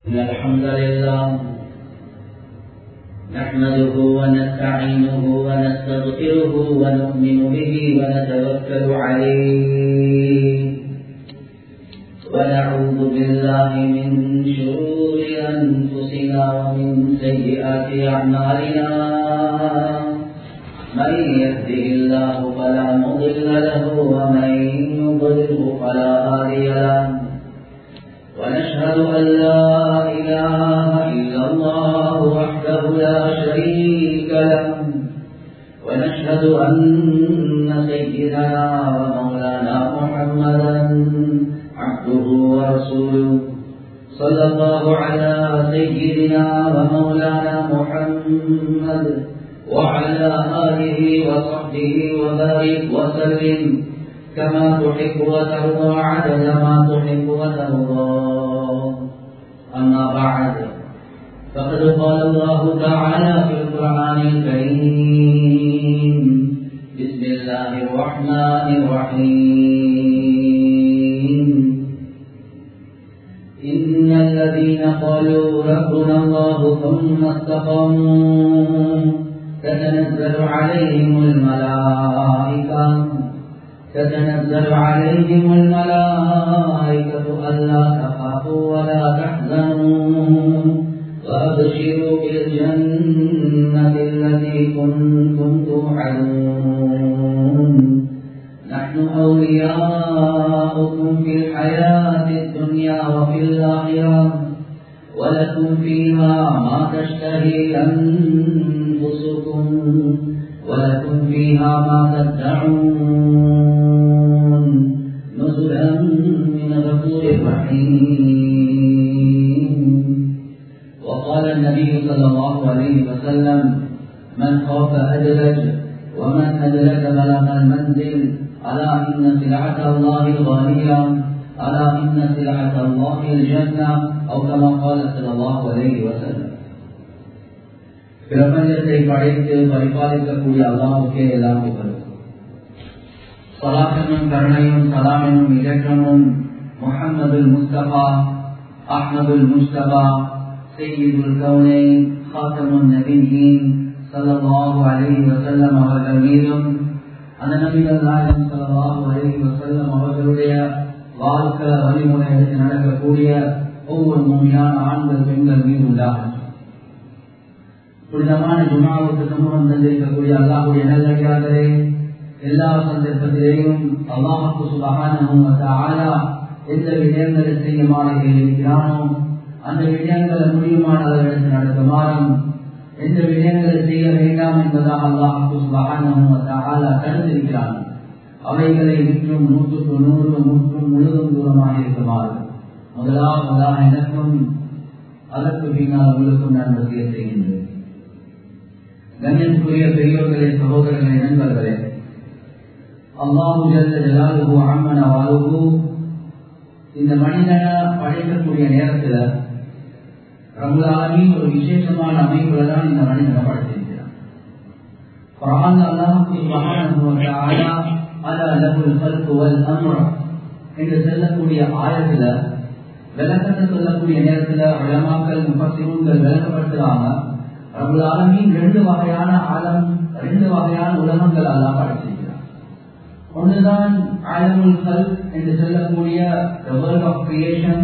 إن الحمد لله نحمده ونستعينه ونستغفره ونؤمن به ونتوكل عليه ونعوذ بالله من شرور أنفسنا ومن سيئات أعمالنا من يهده الله فلا مضل له ومن يضلل فلا هادي له ونشهد أن لا إله إلا الله وحده لا شريك له ونشهد أن سيدنا ومولانا محمدا عبده ورسوله صلى الله على سيدنا ومولانا محمد وعلى آله وصحبه وبارك وسلم كما تحب وترضى عدد ما تحب وترضى أما بعد فقد قال الله تعالى في القرآن الكريم بسم الله الرحمن الرحيم إن الذين قالوا ربنا الله ثم استقاموا تتنزل عليهم الملائكة تتنزل عليهم الملائكة ألا تخافوا ولا تحزنوا وأبشروا بالجنة التي كنتم توعدون نحن أولياؤكم في الحياة الدنيا وفي الآخرة ولكم فيها ما تشتهي أنفسكم ولكم فيها ما تدعون نزلا من غفور رحيم وقال النبي صلى الله عليه وسلم من خاف أدلج ومن أدلج بلغ المنزل ألا إن سلعة الله الغالية ألا إن سلعة الله الجنة أو كما قال صلى الله عليه وسلم பிரபஞ்சத்தை படைத்து பரிபாலிக்கக்கூடிய அல்லாவுக்கே எல்லாம் புகழும் சலாசனும் கருணையும் சலாமெனும் இலக்கமும் முகமது முஸ்தபா அஹ்மதுல் முஸ்தபா செய்யுல் கவுனை ஹாத்தமுன் நபியின் சல்லாஹூ அலி வசல்லம் அவர்கள் மீதும் அந்த நபிகள் நாயகம் சல்லாஹூ அலி வசல்லம் அவர்களுடைய வாழ்க்கை வழிமுறை எடுத்து நடக்கக்கூடிய ஒவ்வொரு மூமியான ஆண்கள் பெண்கள் மீது உண்டாகும் புனிதமான ஜுமாவுக்கு சமூகம் தந்திருக்கக்கூடிய அல்லாஹுடைய நல்லடியார்களே எல்லா சந்தர்ப்பத்திலேயும் அல்லாஹுக்கு சுபகான எந்த விடயங்களை செய்ய மாலைகள் இருக்கிறானோ அந்த விடயங்களை முடியுமான அளவிற்கு நடக்குமாறும் எந்த விடயங்களை செய்ய வேண்டாம் என்பதாக அல்லாஹுக்கு சுபகான தடுத்திருக்கிறான் அவைகளை விற்றும் நூற்றுக்கு நூறு முற்றும் முழுதும் தூரமாக இருக்குமாறு முதலாவதாக எனக்கும் அதற்கு பின்னால் உங்களுக்கும் நான் வசிய செய்கின்றேன் கண்ணியத்துக்குரிய பெரியோர்களே சகோதரர்களே நண்பர்களே அல்லாஹு ஜல்ல ஜலாலுகு அம்மன வாழுகு இந்த மனிதனை படைக்கக்கூடிய நேரத்துல ரமலானி ஒரு விசேஷமான அமைப்புல தான் இந்த மனிதனை படைத்திருக்கிறார் குரான் அல்லாஹுக்கு சுபஹானஹு அலா லஹுல் கல்கு வல் அம்ர் என்று சொல்லக்கூடிய ஆயத்துல விளக்கத்தை சொல்லக்கூடிய நேரத்துல உலமாக்கள் முப்பத்திரூன்கள் விளக்கப்படுத்துறாங்க ரபுல் ஆலமின் ரெண்டு வகையான ஆலம் ரெண்டு வகையான உலகங்கள் எல்லாம் படைச்சிருக்கிறார் ஒன்றுதான் ஆலமுல் கல் என்று சொல்லக்கூடிய வேர்ல்ட் ஆஃப் கிரியேஷன்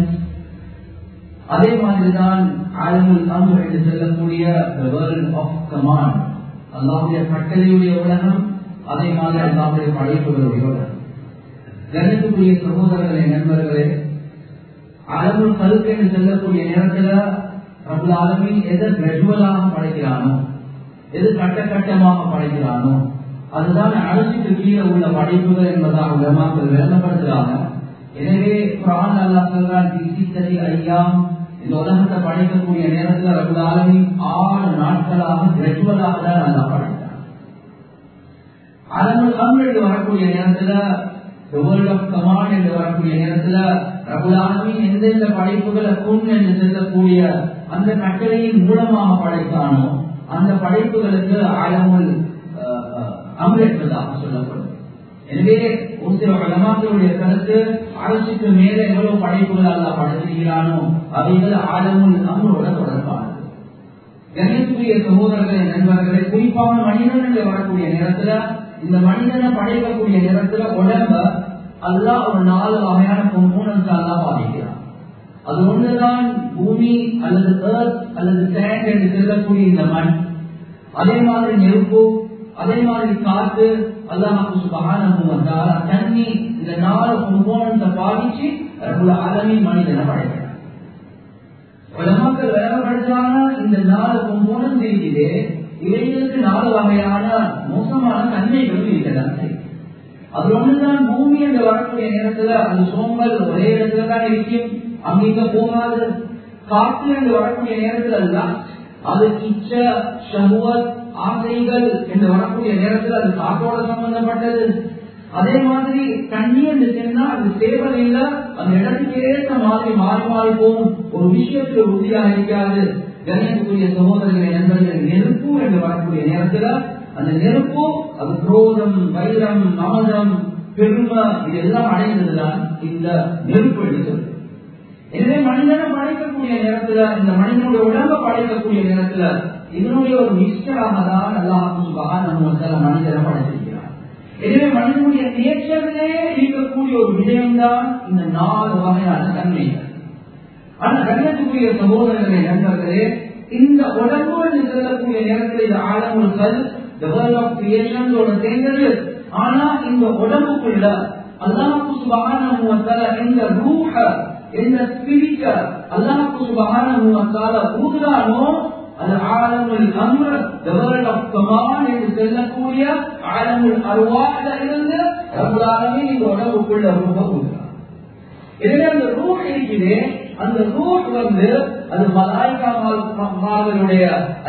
அதே மாதிரிதான் ஆலமுல் அம் என்று சொல்லக்கூடிய வேர்ல்ட் ஆஃப் கமாண்ட் அல்லாவுடைய கட்டளையுடைய உலகம் அதே மாதிரி அல்லாவுடைய படைப்புகளுடைய உலகம் கணித்துக்குரிய சகோதரர்களே நண்பர்களே அலமுல் கல்கு என்று சொல்லக்கூடிய நேரத்துல ரபுல் ஆலமின் எதை கிரஜுவலாக படைக்கிறானோ எது கட்ட கட்டமாக படைக்கிறானோ அதுதான் அரசுக்கு கீழே உள்ள படைப்புகள் என்பதாக உலமாக்கள் விளங்கப்படுத்துறாங்க எனவே குரான் அல்லா சொல்றான் திசித்ததி ஐயா இந்த உலகத்தை படைக்கக்கூடிய நேரத்தில் ரபுல் ஆலமின் ஆறு நாட்களாக கிரஜுவலாக தான் நல்லா படைத்தார் அலமுல் அம் என்று வரக்கூடிய நேரத்துல வேர்ல்ட் ஆஃப் கமாண்ட் என்று வரக்கூடிய நேரத்துல ரபுல் ஆலமின் எந்தெந்த படைப்புகளை குன் என்று செல்லக்கூடிய அந்த கட்டளையின் மூலமாக படைத்தானோ அந்த படைப்புகளுக்கு ஆழமுல் அமர் என்பதாக சொல்லப்படும் எனவே ஒரு சில வளமாக்களுடைய கருத்து அரசுக்கு மேல எவ்வளவு படைப்புகள் அல்ல படைத்திருக்கிறானோ அவைகள் ஆழமுள் நம்மளோட தொடர்பானது கணிதத்துக்குரிய சகோதரர்களை நண்பர்களை குறிப்பாக மனிதன் என்று வரக்கூடிய நேரத்துல இந்த மனிதனை படைக்கக்கூடிய நேரத்துல உடம்ப அல்லா ஒரு நாலு வகையான மூணு அல்லா பாதிக்கிறான் அது ஒன்றுதான் பூமி அல்லது ஏர்த் அல்லது சேண்ட் என்று சொல்லக்கூடிய இந்த மண் அதே மாதிரி நெருப்பு அதே மாதிரி காத்து அல்லாஹு சுபகான தண்ணி இந்த நாலு கும்போனத்தை பாதிச்சு அலமி மனிதனை படைக்கிறான் உலகங்கள் விளங்கப்படுத்தான இந்த நாலு கும்போனம் இருக்குது இவைகளுக்கு நாலு வகையான மோசமான தன்மைகளும் இருக்கதான் அது ஒண்ணுதான் பூமி என்று வரக்கூடிய நேரத்துல அந்த சோம்பல் ஒரே இடத்துல தான் இருக்கும் அங்கிங்க போகாது காற்று என்று வரக்கூடிய நேரத்துல எல்லாம் அது இச்ச ஷஹுவத் ஆசைகள் என்று வரக்கூடிய நேரத்தில் அது காற்றோட சம்பந்தப்பட்டது அதே மாதிரி தண்ணி என்று சொன்னா அது தேவையில்லை அந்த இடத்துக்கு ஏற்ற மாதிரி மாறி மாறி போகும் ஒரு விஷயத்துல உறுதியாக இருக்காது கணேசக்குரிய சகோதரர்களை நண்பர்கள் நெருப்பு என்று வரக்கூடிய நேரத்துல அந்த நெருப்பு அது குரோதம் வைரம் மமதம் பெருமை இதெல்லாம் அடைந்ததுதான் இந்த நெருப்பு எடுக்கிறது எனவே மனிதனை படைக்கக்கூடிய நேரத்துல இந்த மனிதனுடைய உடம்பை படைக்கக்கூடிய நேரத்துல இதனுடைய ஒரு மிக்சராக தான் அல்லாஹ் நம்ம மனிதனை படைத்திருக்கிறார் எனவே மனிதனுடைய நேச்சரிலே இருக்கக்கூடிய ஒரு விடயம்தான் இந்த நாலு வகையான தன்மைகள் ஆனா கண்ணுக்குரிய சகோதரர்களை நண்பர்களே இந்த உடம்பு என்று சொல்லக்கூடிய நேரத்தில் இது ஆழமுழுக்கள் the world of creation ஓட சேர்ந்தது ஆனா இந்த உடம்புக்குள்ள அல்லாஹு சுபஹானஹு வ தஆலா இந்த ரூஹ இந்த ஸ்பிரிட்ட அல்லாஹு சுபஹானஹு வ தஆலா ஊதுறானோ அது ஆலமுல் Amr the world of command என்று சொல்லக்கூடிய ஆலமுல் அர்வாஹ்ல இருந்து ரப்பல் ஆலமீன் இந்த உடம்புக்குள்ள ரூஹ ஊதுறான் எனவே அந்த ரூஹ் இருக்குது அந்த ரூஹ் வந்து அது மலாய்காமார்களுடைய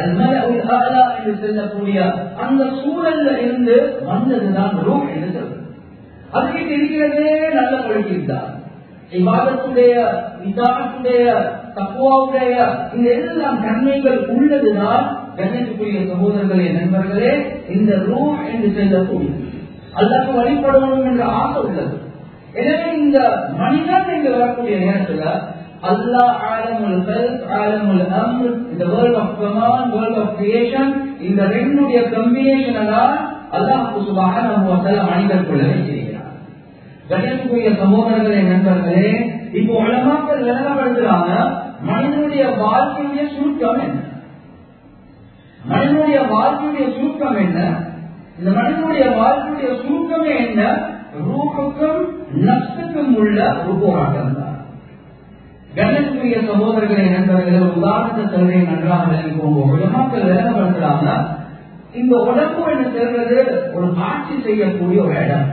என்று சொல்லக்கூடிய அந்த சூழல்ல இருந்து வந்ததுதான் ரூஹ் என்று சொல்றது அதுக்கு இருக்கிறதே நல்ல கொள்கைதான் விவாதத்துடைய விதானத்துடைய தப்புவாவுடைய இந்த எல்லாம் தன்மைகள் உள்ளதுதான் கண்ணியத்துக்குரிய சகோதரர்களே நண்பர்களே இந்த ரூஹ் என்று சொல்லக்கூடிய அல்லாக்கு வழிபடணும் என்ற ஆசை உள்ளது எனவே இந்த மனிதன் என்று வரக்கூடிய நேரத்துல அல்லாஹ் ஆலமுல் கல்ப் ஆலமுல் அம்ர் இந்த world of command world of creation இந்த ரெண்டுடைய கம்பினேஷன் தான் அல்லாஹ் சுபஹானஹு வ தஆலா மனிதனுக்குள்ள வச்சிருக்கிறார் கணேசனுடைய சகோதரர்களே நண்பர்களே இப்போ உலமாக்கள் விளங்கப்படுத்துறாங்க மனிதனுடைய வாழ்க்கையுடைய சுருக்கம் என்ன மனிதனுடைய வாழ்க்கையுடைய சுருக்கம் என்ன இந்த மனிதனுடைய வாழ்க்கையுடைய சுருக்கமே என்ன ரூபுக்கும் நஷ்டத்துக்கும் உள்ள ஒரு போராட்டம் தான் கணேசனுடைய சகோதரர்களை நண்பர்களே ஒரு உதாரணத்தை சொல்றேன் நன்றாக விளங்கிக்கோங்க உலமாக்கள் விளங்கப்படுத்துறாங்க இந்த உடம்பு என்று சொல்றது ஒரு ஆட்சி செய்யக்கூடிய ஒரு இடம்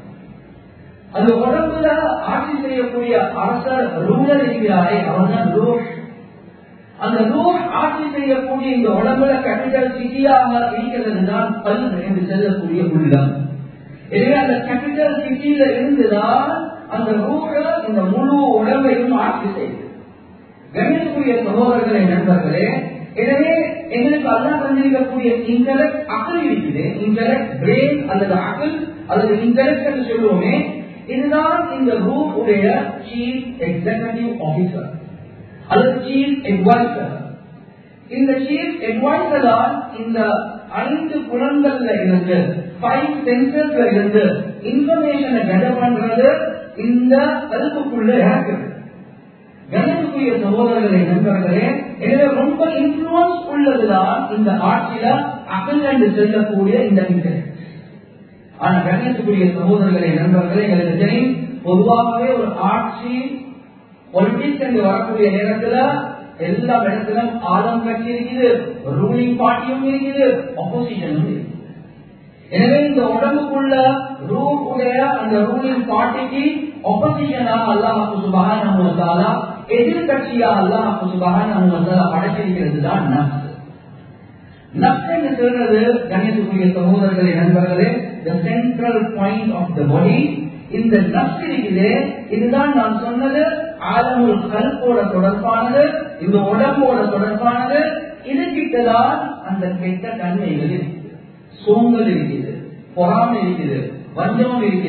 அந்த உடம்புல ஆட்சி செய்யக்கூடிய அரசர் ரூலர் இருக்கிறாரே அவர் தான் ரோஷ் அந்த ரோஷ் ஆட்சி செய்யக்கூடிய இந்த உடம்புல கேபிட்டல் சிட்டியாக இருக்கிறது தான் பல் என்று செல்லக்கூடிய உள்ளம் எனவே அந்த கேபிட்டல் சிட்டியில இருந்துதான் அந்த ரூஹ இந்த முழு உடம்பையும் ஆட்சி செய்யுது கணிதக்கூடிய சகோதரர்களே நண்பர்களே எனவே எங்களுக்கு அல்லா தந்திருக்கக்கூடிய இன்டலெக்ட் அகல் இருக்குது இன்டலெக்ட் பிரெயின் அல்லது அகல் அல்லது இன்டலெக்ட் என்று சொல்லுவோமே இதுதான் இந்த குரூப் உடைய சீஃப் எக்ஸிகூட்டிவ் ஆபீசர் அல்லது சீஃப் அட்வைசர் இந்த சீஃப் அட்வைசர் தான் இந்த ஐந்து புலன்கள்ல இருந்து ஃபைவ் சென்சர்ஸ்ல இருந்து இன்ஃபர்மேஷனை கெதர் பண்றது இந்த கருப்புக்குள்ள இருக்குது கணத்துக்குரிய சகோதரர்களே நண்பர்களே எனவே ரொம்ப இன்ஃபுளுன்ஸ் உள்ளதுதான் இந்த ஆட்சியில அகல் என்று செல்லக்கூடிய இந்த இன்டர்நெட் ஆனா கண்ணியத்துக்குரிய சகோதரர்களே நண்பர்களே எங்களுக்கு தெரியும் பொதுவாகவே ஒரு ஆட்சி பொலிட்டிக்ஸ் என்று வரக்கூடிய நேரத்துல எல்லா இடத்திலும் ஆளும் கட்சி இருக்குது ரூலிங் பார்ட்டியும் இருக்குது ஒப்போசிஷனும் இருக்குது எனவே இந்த உடம்புக்குள்ள ரூல் உடைய அந்த ரூலிங் பார்ட்டிக்கு ஒப்போசிஷனாக அல்லாஹு சுபகான எதிர்கட்சியா அல்லாஹு சுபகான படைச்சிருக்கிறது தான் நப்ஸ் நப்ஸ் என்று சொல்றது கணியத்துக்குரிய சகோதரர்களே நண்பர்களே the central point of the body இந்த நப்ஸ் இருக்குது இதுதான் நான் சொன்னது ஆலமுல் கல்போட தொடர்பானது இந்த உடம்போட தொடர்பானது இது கிட்டதான் அந்த கெட்ட தன்மைகள் இருக்குது சோம்பல் இருக்குது பொறாமை இருக்குது வஞ்சம் இருக்குது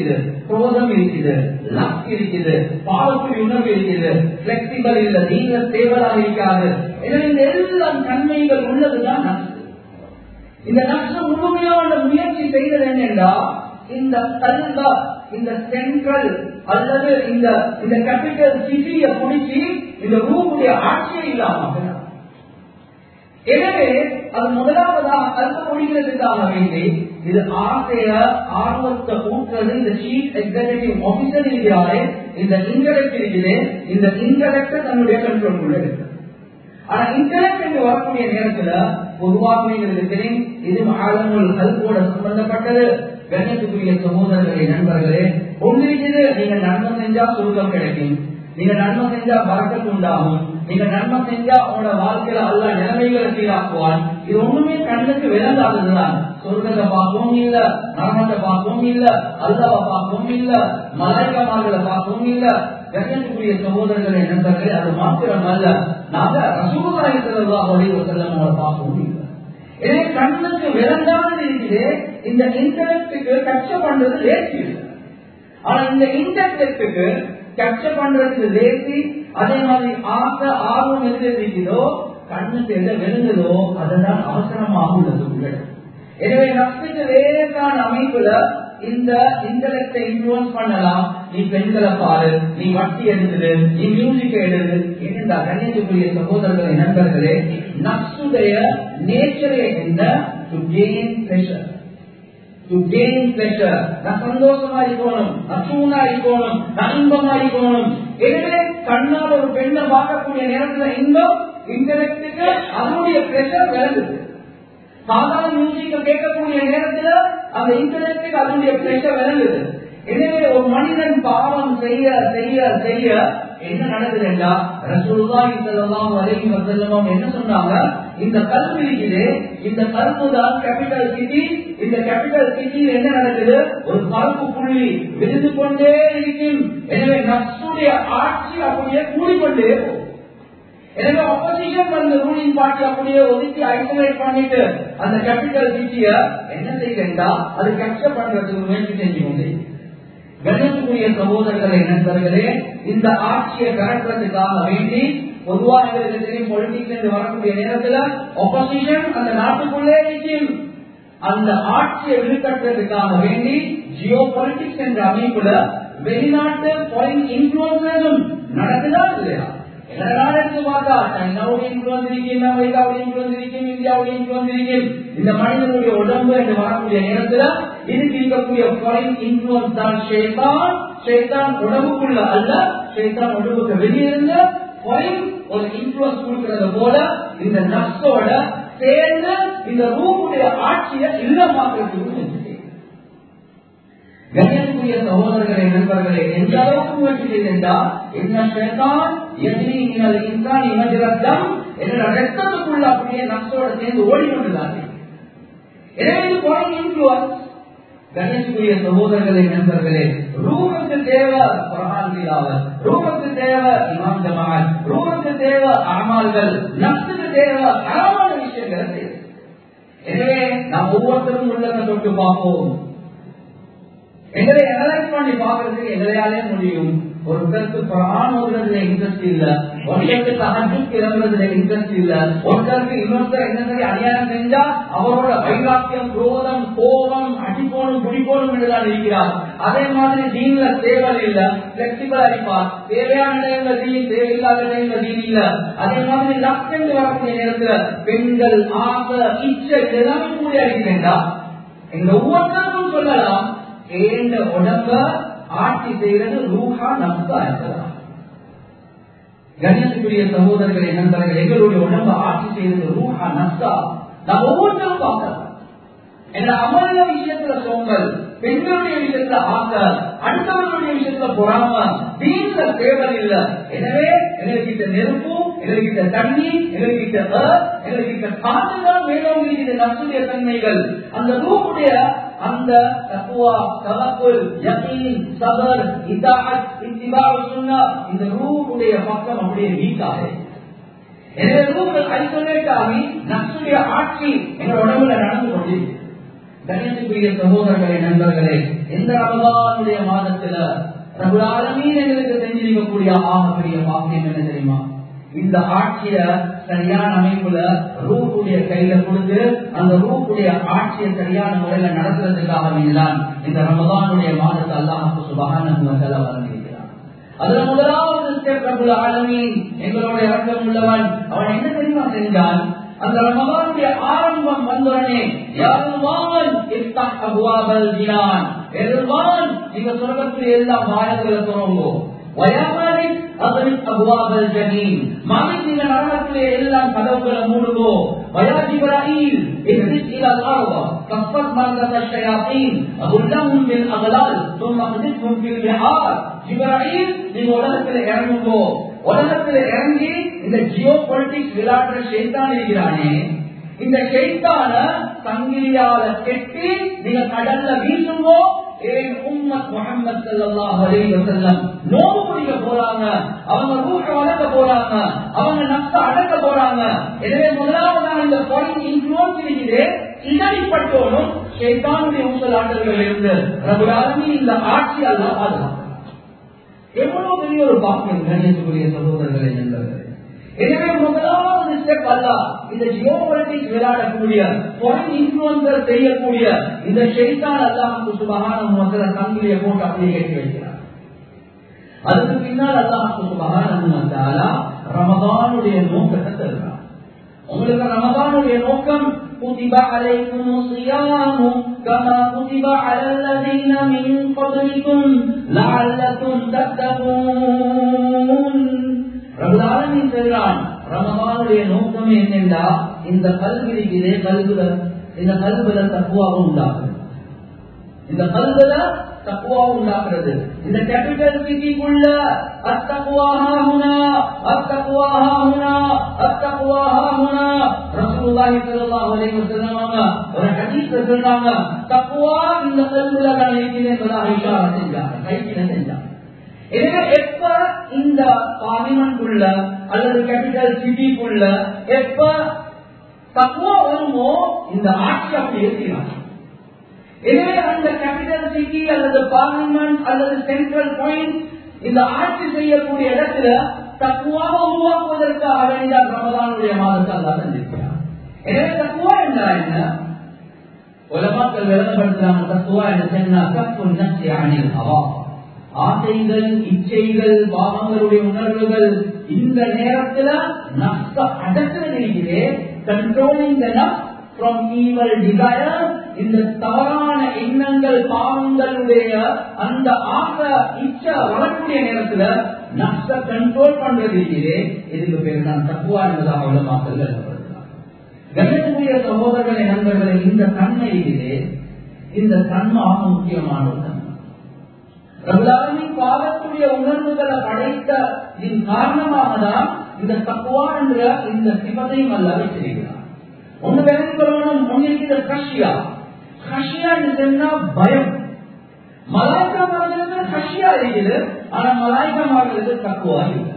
குரோதம் இருக்குது லக் இருக்குது பாவக்குடி உணர்வு இருக்குது பிளெக்சிபிள் இல்ல நீங்க ஸ்டேபிளாக இருக்காது எனவே இந்த எல்லாம் தன்மைகள் உள்ளதுதான் நஷ்டம் இந்த நஷ்டம் முழுமையான முயற்சி செய்தது என்னென்றா இந்த கல்வ இந்த சென்ட்ரல் அல்லது இந்த இந்த கேபிட்டல் சிட்டியை பிடிச்சி இந்த ரூமுடைய ஆட்சியை இல்லாம எனவே அது முதலாவதாக கல்வ முடிகிறதுக்காக வேண்டி இது ஆசைய ஆர்வத்தை ஊற்றுறது இந்த சீஃப் எக்ஸிகூட்டிவ் ஆபீசர் இருக்கிறாரே இந்த இன்டலெக்ட் இருக்குது இந்த இன்டலெக்ட் தன்னுடைய கண்ட்ரோலுக்குள்ள இருக்கு ஆனா இன்டலெக்ட் என்று வரக்கூடிய நேரத்துல பொதுவாக எங்களுக்கு தெரியும் இது ஆழங்கள் கல்வோட சம்பந்தப்பட்டது கண்ணியத்துக்குரிய சகோதரர்களே நண்பர்களே ஒன்றிருக்கிறது நீங்க நன்மை செஞ்சா சுருக்கம் கிடைக்கும் நீங்க நன்மை செஞ்சா வரக்கத்து உண்டாகும் நீங்க நன்மை செஞ்சா உங்களோட வாழ்க்கையில அல்ல நிலைமைகளை சீராக்குவான் இது ஒண்ணுமே கண்ணுக்கு விளங்காததுதான் சொர்க்கத்தை பார்க்கவும் இல்ல நரமத்தை பார்க்கவும் இல்ல அல்லாவை பார்க்கவும் இல்ல மலைக்கமார்களை பார்க்கவும் இல்ல கண்ணியத்துக்குரிய சகோதரர்களை நண்பர்களே அது மாத்திரம் அல்ல நாங்க ரசூலாய் செல்லா ஒளிவு செல்லம் அவங்களை பார்க்கவும் இல்லை எனவே கண்ணுக்கு விளங்காமல் இருக்குது இந்த இன்டர்நெட்டுக்கு கஷ்ட பண்றது லேசி இல்லை ஆனா இந்த இன்டர்நெட்டுக்கு கஷ்ட பண்றதுக்கு லேசி அதே மாதிரி ஆசை ஆர்வம் எது இருக்குதோ கண்ணுக்கு எதை விழுந்ததோ அதுதான் அவசரமாக உள்ளது உள்ளது எனவே நஷ்டத்துக்கு லேசான அமைப்புல இந்த இன்டலெக்டை இன்ஃபுளுன்ஸ் பண்ணலாம் நீ பெண்களை பாரு நீ வட்டி எடுத்துடு நீ மியூசிக் எடுது இந்த கண்ணியத்துக்குரிய சகோதரர்களை நண்பர்களே நப்சுடைய நேச்சரே என்ன to gain pleasure to gain pleasure நான் சந்தோஷமா இருக்கணும் நான் சூனா இருக்கணும் நான் இன்பமா இருக்கணும் எனவே கண்ணால் ஒரு பெண்ணை பார்க்கக்கூடிய நேரத்துல இன்பம் இன்டலெக்டுக்கு அதனுடைய பிளஷர் விளங்குது சாதாரண மியூசிக்க கேட்கக்கூடிய நேரத்துல அந்த இன்டர்நெட்டுக்கு அதனுடைய பிரஷர் விளங்குது எனவே ஒரு மனிதன் பாவம் செய்ய செய்ய செய்ய என்ன நடக்குதுன்னா ரசூலுல்லாஹி ஸல்லல்லாஹு அலைஹி வஸல்லம் என்ன சொன்னாங்க இந்த கல்வி இருக்குது இந்த கல்பு தான் கேபிட்டல் சிட்டி இந்த கேபிட்டல் சிட்டியில் என்ன நடக்குது ஒரு கருப்பு புள்ளி விழுந்து கொண்டே இருக்கும் எனவே நப்சுடைய ஆட்சி அப்படியே கூடிக்கொண்டே போகும் எனவே ஆப்போசிஷன் வந்து ரூலிங் பார்ட்டி அப்படியே ஒதுக்கி ஐசோலேட் பண்ணிட்டு அந்த கேபிட்டல் சிட்டிய என்ன செய்யண்டா அது கேப்சர் பண்றதுக்கு முயற்சி செஞ்சு கொண்டு கணத்துக்குரிய சகோதரர்களை நண்பர்களே இந்த ஆட்சியை கலக்கிறதுக்காக வேண்டி பொதுவாக எங்களுக்கு தெரியும் பொலிட்டிக்ஸ் என்று வரக்கூடிய நேரத்துல ஆப்போசிஷன் அந்த நாட்டுக்குள்ளே நிற்கும் அந்த ஆட்சியை விழுக்கட்டுறதுக்காக வேண்டி ஜியோ பொலிட்டிக்ஸ் என்ற அமைப்புல வெளிநாட்டு ஃபாரின் இன்ஃபுளுசஸும் நடக்குதா இல்லையா எடுத்து பார்த்தா சைனாவுடைய இன்ஃபுளுன்ஸ் இருக்கும் அமெரிக்காவுடைய இன்ஃபுளுன்ஸ் இருக்கும் இந்தியாவுடைய இன்ஃபுளுன்ஸ் இருக்கும் இந்த மனிதனுடைய உடம்பு என்று வரக்கூடிய நேரத்துல இதுக்கு இருக்கக்கூடிய ஃபாரின் இன்ஃபுளுன்ஸ் தான் ஷேதான் ஷேதான் உடம்புக்குள்ள அல்ல ஷேதான் உடம்புக்கு வெளியிருந்து ஃபாரின் ஒரு இன்ஃபுளுன்ஸ் கொடுக்கிறது போல இந்த நஷ்டோட சேர்ந்து இந்த ரூமுடைய ஆட்சியை இல்லமாக்குறதுக்கு செஞ்சு கண்ணியத்துக்குரிய சகோதரர்களை நண்பர்களே எந்த அளவுக்கு முயற்சி செய்திருந்தா என்ன சேத்தான் எதிரி நீங்கள் இன்சான் இமஜிரத்தம் என்னோட ரத்தத்துக்குள்ள அப்படியே நஷ்டோட சேர்ந்து ஓடிக்கொண்டுதாங்க எனவே இது பாயிண்ட் இன்ஃபுளுன்ஸ் கணேசுக்குரிய சகோதரர்களே நண்பர்களே ரூமுக்கு தேவை குரான் திலாவத் ரூமுக்கு தேவை இமாம் ஜமால் ரூமுக்கு தேவை அமால்கள் நப்சுக்கு தேவை அறமான விஷயங்கள் தேவை எனவே நாம் ஒவ்வொருத்தரும் உள்ளதை தொட்டு பார்ப்போம் எங்களை அனலைஸ் பண்ணி பாக்குறதுக்கு எங்களையாலே முடியும் ஒருத்தருக்கு குரான் ஓடுறதுல இன்ட்ரெஸ்ட் இல்ல ஒருத்தருக்கு சஹஜுக்கு இறங்குறதுல இன்ட்ரெஸ்ட் இல்ல ஒருத்தருக்கு இன்னொருத்தர் என்ன சரி அநியாயம் செஞ்சா அவரோட வைராக்கியம் குரோதம் கோபம் அடிப்போனும் குடிப்போனும் என்றுதான் இருக்கிறார் அதே மாதிரி தீன்ல தேவல் இல்ல பிளெக்சிபிள் அடிப்பார் தேவையான இடங்கள்ல தீன் தேவையில்லாத இடங்கள்ல தீன் இல்ல அதே மாதிரி லக்ஷன் வரக்கூடிய நேரத்துல பெண்கள் ஆசை இச்சை இதெல்லாமே கூடி அடிக்க வேண்டாம் எங்க ஒவ்வொருத்தருக்கும் சொல்லலாம் ஏண்ட உடம்ப ஆட்சி செய்யறது ரூஹா நம்சா இருக்கலாம் கண்ணியத்துக்குரிய சகோதரர்களை நண்பர்கள் எங்களுடைய உடம்ப ஆட்சி செய்யறது ரூஹா நம்சா நான் ஒவ்வொருத்தரும் பார்க்கலாம் எங்க அமர்ந்த விஷயத்துல சோம்பல் பெண்களுடைய விஷயத்துல ஆசை அடுத்தவர்களுடைய விஷயத்துல பொறாம தீன்ல தேவல் இல்ல எனவே எங்ககிட்ட நெருப்பு எங்ககிட்ட தண்ணி எங்ககிட்ட எங்ககிட்ட காற்றுதான் மேலோங்கி இருக்கிற நசுடைய தன்மைகள் அந்த ரூபுடைய அந்த தக்குவா தவக்குல் யகீன் சபர் இதாத் இத்திபாஉ சுன்னா இந்த ரூஹுடைய பக்கம் அப்படியே வீக்காது எனவே ரூஹ் ஐசோலேட் ஆகி நப்சுடைய ஆட்சி எங்க உடம்புல நடந்து கொண்டிருக்கு கணிதத்துக்குரிய சகோதரர்களே நண்பர்களே எந்த ரமதானுடைய மாதத்துல ரகுலாலமீன் எங்களுக்கு செஞ்சிருக்கக்கூடிய ஆகக்கூடிய பாக்கியம் என்ன தெரியுமா இந்த ஆட்சிய சரியான அமைப்புல ரூக்குடைய கையில கொடுத்து அந்த ரூக்குடைய ஆட்சியை சரியான முறையில நடத்துறதுக்காக வேண்டிதான் இந்த ரமதானுடைய மாதத்தை அல்லாஹு சுபகான வழங்கியிருக்கிறார் அதுல முதலாவது ஸ்டெப் ரபுல் ஆலமீன் எங்களோட இறக்கம் உள்ளவன் அவன் என்ன தெரியுமா செஞ்சான் அந்த ரமதானுடைய ஆரம்பம் வந்தோடனே யாருமான் இஃப்தஹ் அபுவாபல் ஜினான் எருமான் நீங்க சொர்க்கத்தில் எல்லா வாயங்களை துறங்கோ வயமாலிக் அதனிக் அபுவாபல் ஜமீன் மாலிக் நீங்க நரகத்திலே எல்லாம் கதவுகளை மூடுங்கோ வயா ஜிப்ராயில் اهبط الى الارض كفت مرضى الشياطين اغلهم بالاغلال ثم اخذتهم في البحار ஜிப்ராயில் நீங்க உலகத்தில் இறங்குங்கோ உலகத்தில் இறங்கி இந்த ஜியோ பொலிட்டிக்ஸ் விளையாடுற ஷெய்தான் இருக்கிறானே இந்த ஷெய்தான சங்கிலியால கெட்டி நீங்க கடல்ல வீசுங்கோ ஏன் உம்மத் முகமது ஸல்லல்லாஹு அலைஹி வஸல்லம் நோவு பிடிக்க போறாங்க அவங்க ரூஹ வளர்க்க போறாங்க அவங்க நப்ச அடக்க போறாங்க எனவே முதலாவதாக இந்த பாயிண்ட் இன்ஃபுளுன்ஸ் இருக்குது இதடிப்பட்டோனும் ஷைத்தானுடைய ஊசலாட்டர்கள் இருந்து ரபுல் ஆலமீன் இந்த ஆட்சி அல்லாஹ் பாதுகாக்கிறார் எவ்வளவு பெரிய ஒரு பாக்கியம் கணியத்துக்குரிய சகோதரர்களை நண்பர்களே எனவே முதலாவது ஸ்டெப் அல்ல இந்த ஜியோபொலிட்டிக்ஸ் விளையாடக்கூடிய ஃபாரின் இன்ஃபுளுசர் செய்யக்கூடிய இந்த ஷெய்தான் அல்லாஹுக்கு சுபகான முதல சங்கிலியை போட்டு அப்படியே கட்டி வைக்கிறார் அதுக்கு பின்னால் அல்லாஹுக்கு சுபகான ரமதானுடைய நோக்கத்தை தருகிறார் உங்களுக்கு ரமதானுடைய நோக்கம் كتب عليكم الصيام كما كتب على الذين من قبلكم لعلكم تتقون ரமதானின் செல்றான் ரமதானுடைய நோக்கம் என்னென்றா இந்த கல்வி இருக்கிறே கல்வில இந்த கல்வில தக்குவாவும் உண்டாக்குது இந்த கல்வில தக்குவாவும் உண்டாக்குறது இந்த கேபிட்டல் சிட்டிக்குள்ள அத்தக்குவாஹாமுனா அத்தக்குவாஹாமுனா அத்தக்குவாஹாமுனா ரசூலுல்லாஹி ஸல்லல்லாஹு அலைஹி வஸல்லம் ஒரு ஹதீஸ்ல சொல்றாங்க தக்குவா இந்த கல்வில தான் இருக்கிறது என்பதாக இஷாரா செஞ்சாங்க கைக்கில செஞ்சாங்க எனவே எப்ப இந்த பார்லிமெண்ட் அல்லது கேபிட்டல் சிட்டிக்குள்ள எப்ப தக்குவா வருமோ இந்த ஆட்சி அப்படி இருக்கிறாங்க எனவே அந்த கேபிட்டல் சிட்டி அல்லது பார்லிமெண்ட் அல்லது சென்ட்ரல் பாயிண்ட் இந்த ஆட்சி செய்யக்கூடிய இடத்துல தக்குவாக உருவாக்குவதற்காக வேண்டிய ரமதானுடைய மாதத்தை அல்லா செஞ்சிருக்கிறார் எனவே தக்குவா என்றால் என்ன உலமாக்கள் விளங்கப்படுத்துறாங்க தக்குவா என்ன சொன்னா கப்பு நச்சி அணில் ஹவா ஆசைகள் இச்சைகள் பாவங்களுடைய உணர்வுகள் இந்த நேரத்துல நஷ்ட அடக்கிறது இருக்கிறே கண்ட்ரோலிங் ஃப்ரம் ஈவல் டிசைர் இந்த தவறான எண்ணங்கள் பாவங்களுடைய அந்த ஆசை இச்சை வரக்கூடிய நேரத்துல நஷ்ட கண்ட்ரோல் பண்றது இருக்கிறே இதுக்கு பேர் தான் தக்குவா என்பதாக உள்ள மக்கள் கணேசனுடைய சகோதரர்களை நண்பர்களை இந்த தன்மை இருக்கிறே இந்த தன்மை ஆக முக்கியமான ஒரு தன்மை ரகுலாமின் பாவக்கூடிய உணர்வுகளை படைத்த இதன் காரணமாக தான் இந்த தக்குவா என்ற இந்த சிவத்தையும் அல்ல வச்சிருக்கிறார் ஒண்ணு விளங்கிக் கொள்ளணும் ஒன்றிருக்கிற கஷியா கஷியா என்று சொன்னா பயம் மலாய்க்கா மாறுகிறது கஷியா இருக்குது ஆனா மலாய்க்கா மாறுகிறது தக்குவா இல்லை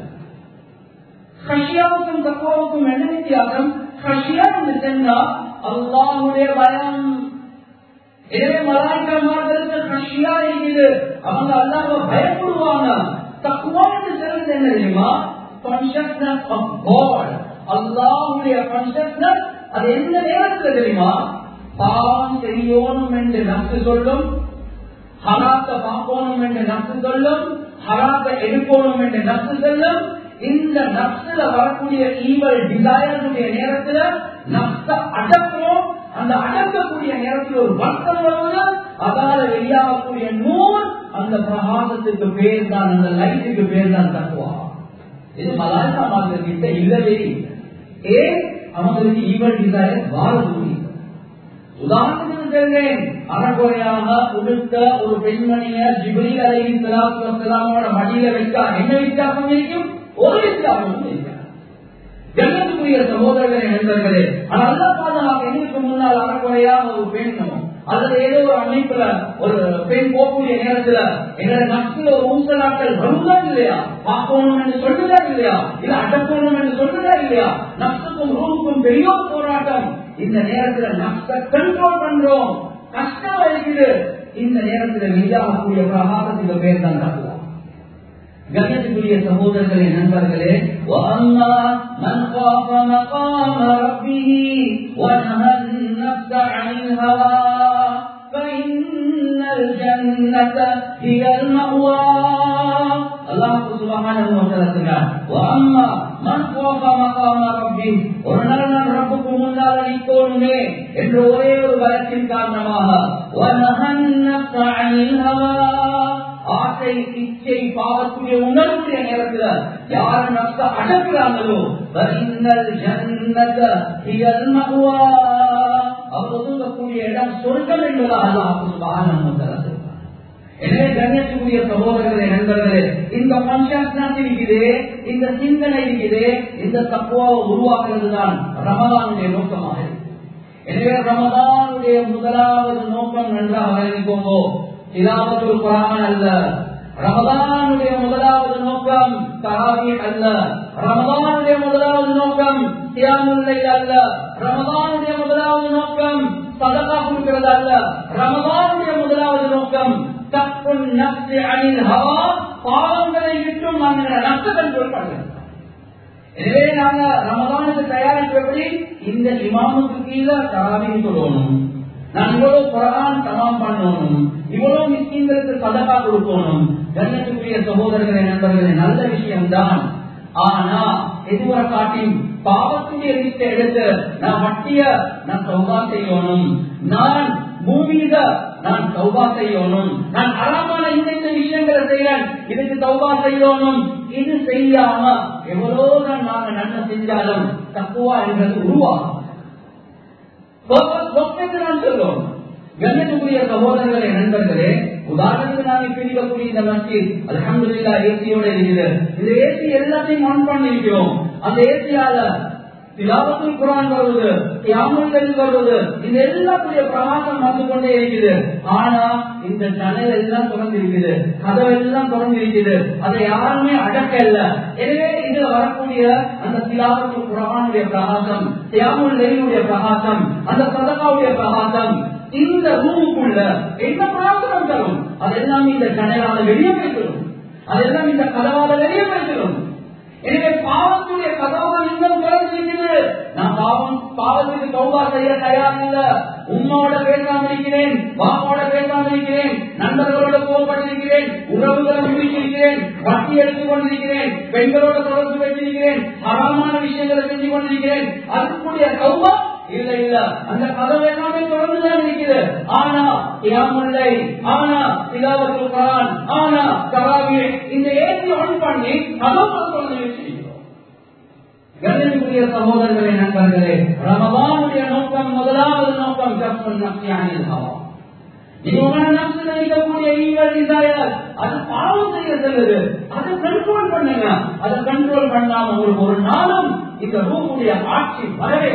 கஷியாவுக்கும் தக்குவாவுக்கும் என்ன வித்தியாசம் கஷியா என்று சொன்னா அல்லாஹுடைய பயம் எனவே மலாய்க்கா மாறுகிறது கஷியா இருக்குது அவங்க அல்லாம பயப்படுவாங்க தக்குவா என்று சொல்றது என்ன தெரியுமா கான்சியஸ்னஸ் ஆஃப் காட் அல்லாஹுடைய கான்சியஸ்னஸ் அது எந்த நேரத்தில் தெரியுமா பாவம் செய்யணும் என்று நச்சு சொல்லும் ஹராத்த பார்க்கணும் என்று நச்சு சொல்லும் ஹராத்த எடுக்கணும் என்று நச்சு சொல்லும் இந்த நப்சுல வரக்கூடிய ஈவல் டிசைனுடைய நேரத்துல நப்ச அடக்கும் அந்த அடக்கக்கூடிய நேரத்தில் ஒரு வர்த்தம் வருவது அதால வெளியாகக்கூடிய நூல் அந்த பிரகாசத்துக்கு பேர் தான் அந்த லைட்டுக்கு பேர் தான் தக்குவா இது மலாய்க்கா மாதிரி கிட்ட இல்லவே ஏன் அவங்களுக்கு ஈவல் டிசைன் வாழ முடியும் உதாரணத்துக்கு சொல்றேன் அறகுறையாக உடுத்த ஒரு பெண்மணிய ஜிபிரி அலைஹி ஸலாத்து வஸலாமோட மடியில வச்சா என்ன வித்தியாசம் இருக்கும் ஒரு வித்தியாசமும் இருக்காது ஜன்னத்துக்குரிய சகோதரர்களே நண்பர்களே ஆனா அல்லா பாதுகாப்பு எங்களுக்கு முன்னால் அறக்குறையாக ஒரு பெண்ணும் அல்லது ஏதோ ஒரு அமைப்புல ஒரு பெண் போகக்கூடிய நேரத்துல எங்களை நட்புல ஒரு ஊசலாக்கள் வருதா இல்லையா பார்க்கணும் என்று சொல்லுதா இல்லையா இல்ல அடக்கணும் என்று சொல்லுதா இல்லையா நப்சுக்கும் ரூமுக்கும் பெரிய ஒரு போராட்டம் இந்த நேரத்துல நப்ச கண்ட்ரோல் பண்றோம் கஷ்டம் இருக்குது இந்த நேரத்தில் வெளியாகக்கூடிய பிரகாசத்துக்கு பேர் தான் தக்குவா கண்ணியத்துக்குரிய சகோதரர்களே நண்பர்களே وَأَمَّا مَنْ خَافَ مَقَامَ رَبِّهِ وَنَهَى النَّفْسَ عَنِ الْهَوَى فَإِنَّ الْجَنَّةَ هِيَ الْمَأْوَى அல்லாஹ் சுப்ஹானஹு வ தஆலா சொன்னார் وَأَمَّا مَنْ خَافَ مَقَامَ رَبِّهِ ஒரு நாள் நான் ரப்புக்கு முன்னால் நிற்கணுமே என்ற ஒரே ஒரு பயத்தின் காரணமாக وَنَهَى النَّفْسَ عَنِ الْهَوَى ஆசை இச்சை பாவக்கூடிய உணர்வுடைய நேரத்துல யார் நஷ்ட அடக்குறாங்களோ வரிந்தல் ஜன்னத ஹியல் மஹ்வா அவர் ஒதுங்கக்கூடிய இடம் சொர்க்கம் என்பதாக அல்லாஹ் சுப்ஹானஹு வ தஆலா சொல்றார் எனவே கண்ணியத்துக்குரிய சகோதரர்களே நண்பர்களே இந்த கான்சியஸ்னஸ் இருக்குது இந்த சிந்தனை இருக்குது இந்த தப்புவாவை உருவாக்குறது தான் ரமதானுடைய நோக்கமாக இருக்கு எனவே ரமதானுடைய முதலாவது நோக்கம் நன்றாக வழங்கிக்கோங்கோ திலாவத்துல் குரான் அல்ல ரமதானுடைய முதலாவது நோக்கம் தராவி அல்ல ரமதானுடைய முதலாவது நோக்கம் தியாமுல்லை அல்ல ரமதானுடைய முதலாவது நோக்கம் சதகா கொடுக்கிறது அல்ல ரமதானுடைய முதலாவது நோக்கம் தப்புன் நப்சி அணில் ஹவா பாவங்களை விட்டும் நாங்கள் நஷ்ட கண்ட்ரோல் பண்ணுறோம் எனவே நாங்க ரமதானுக்கு தயாரிப்பபடி இந்த இமாமுக்கு கீழே தராவின்னு சொல்லணும் நான் இவ்வளவு குரான் தமாம் பண்ணணும் இவ்வளவு மிஸ்கிங்களுக்கு சதகா கொடுக்கணும் கண்ணியத்துக்குரிய சகோதரர்களே நண்பர்களே நல்ல விஷயம்தான் ஆனா எதுவரை காட்டி பாவத்துடைய லிஸ்ட எடுத்து நான் வட்டிய நான் சௌபா செய்யணும் நான் பூமியில நான் சௌபா செய்யணும் நான் அறமான இந்த இந்த விஷயங்களை செய்யறேன் இதுக்கு சௌபா செய்யணும் இது செய்யாம எவ்வளவுதான் நாங்க நன்மை செஞ்சாலும் தப்புவா என்றது உருவாகும் நான் சொல்லுவோம் கண்ணியத்துக்குரிய சகோதரர்களே நண்பர்களே உதாரணத்துக்கு நாங்க பிரிக்கக்கூடிய இந்த மஸ்ஜித் அலமதுல்லா ஏசியோட இருக்குது இந்த ஏசி எல்லாத்தையும் ஆன் பண்ணிருக்கிறோம் அந்த ஏசியால திலாவத்தில் குரான் வருவது தியாமுல்கள் வருவது இந்த எல்லாத்துடைய பிரகாசம் வந்து கொண்டே இருக்குது ஆனா இந்த ஜன்னல் எல்லாம் திறந்திருக்குது கதவு எல்லாம் திறந்திருக்குது அதை யாருமே அடக்க இல்ல எனவே இதுல வரக்கூடிய அந்த திலாவத்தில் குரானுடைய பிரகாசம் தியாமுல்லையுடைய பிரகாசம் அந்த சதகாவுடைய பிரகாசம் இந்த ரூமுக்குள்ள என்ன பிரார்த்தனம் தரும் அதெல்லாம் இந்த ஜன்னலால வெளியே போய்க்கிறோம் அதெல்லாம் இந்த கதவால வெளியே போய்க்கிறோம் எனவே பாவத்துடைய கதவுகள் இன்னும் திறந்திருக்கிறது நான் பாவம் பாவத்துக்கு சௌபா செய்ய தயார் இல்ல உம்மாவோட பேசாம இருக்கிறேன் பாப்பாவோட பேசாம இருக்கிறேன் நண்பர்களோட கோவப்பட்டிருக்கிறேன் உறவுகளை முடிச்சிருக்கிறேன் வட்டி எடுத்துக் கொண்டிருக்கிறேன் பெண்களோட தொடர்பு வச்சிருக்கிறேன் அறமான விஷயங்களை செஞ்சு கொண்டிருக்கிறேன் அதுக்குரிய சௌபா இல்ல இல்ல அந்த கதவு எல்லாமே தொடர்ந்துதான் இருக்குது ஆனா தியாமுல்லை ஆனா திலாவத்து குரான் ஆனா தராவி இந்த ஏசி ஆன் பண்ணி கதவு தொடர்ந்து வச்சிருக்கிறோம் கண்ணியத்துக்குரிய சகோதரர்களே நண்பர்களே ரமபானுடைய நோக்கம் முதலாவது நோக்கம் கற்பன் நப்சியானில் ஹவா நீங்க உங்களோட நப்சு நினைக்கக்கூடிய ஈவல் டிசையர் அது பாவம் செய்ய செல்லுது அதை கண்ட்ரோல் பண்ணுங்க அதை கண்ட்ரோல் பண்ணாம உங்களுக்கு ஒரு நாளும் இந்த ரூமுடைய ஆட்சி வரவே